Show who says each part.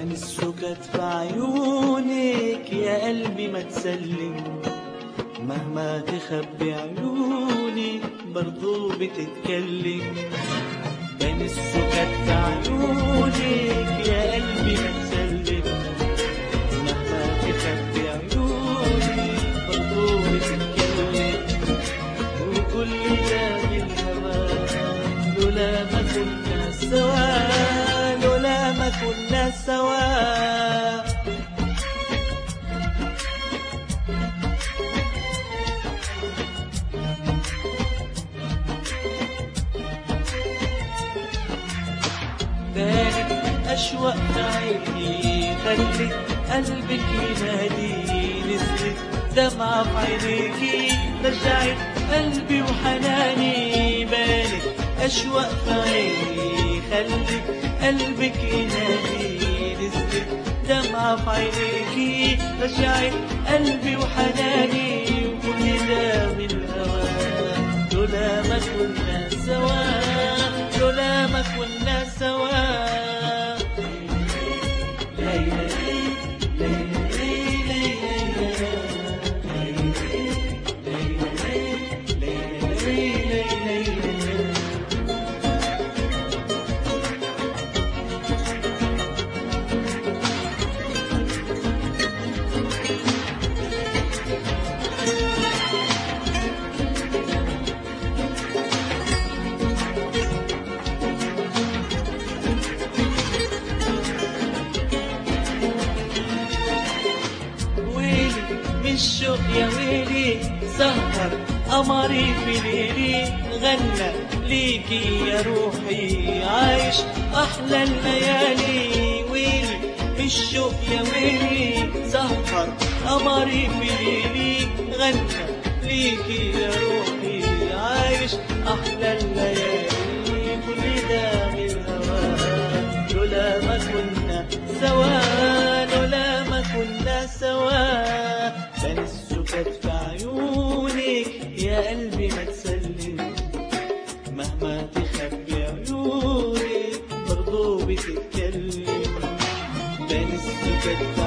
Speaker 1: بان السكت في عيونك يا قلبي ما تسلم مهما تخبي عيوني برضو بتتكلم بان السكت في عيونك يا قلبي ما تسلم مهما تخبي عيوني برضو بتتكلم وكل ده بالهوى لولا ما كنا سوا لولا ما كنا سوا بانت أشواق في عيني خلت قلبك ينادي نزلت دمعة في عينيكي رجعت قلبي وحناني بانت أشواق في عيني خلت قلبك ينادي نزلت دمعة في عينيكي رجعت قلبي وحناني وكل ده بالهوى لولا ما كنا سوا لولا ما كنا سوا ليلى ليلى ويلي من الشوق يا ويلي سهر قمري في ليلي غنى ليكي يا روحي عايش احلى الليالي ويلي من الشوق يا ويلي سهر قمري في ليلي غنى ليكي يا روحي عايش احلى الليالي كل ده بالهوى لولا ما كنا سوا لولا ما كنا سوا بان السكت في عيونك يا قلبي ما تسلم مهما تخبي عيونك برضو بتتكلم بان السكت في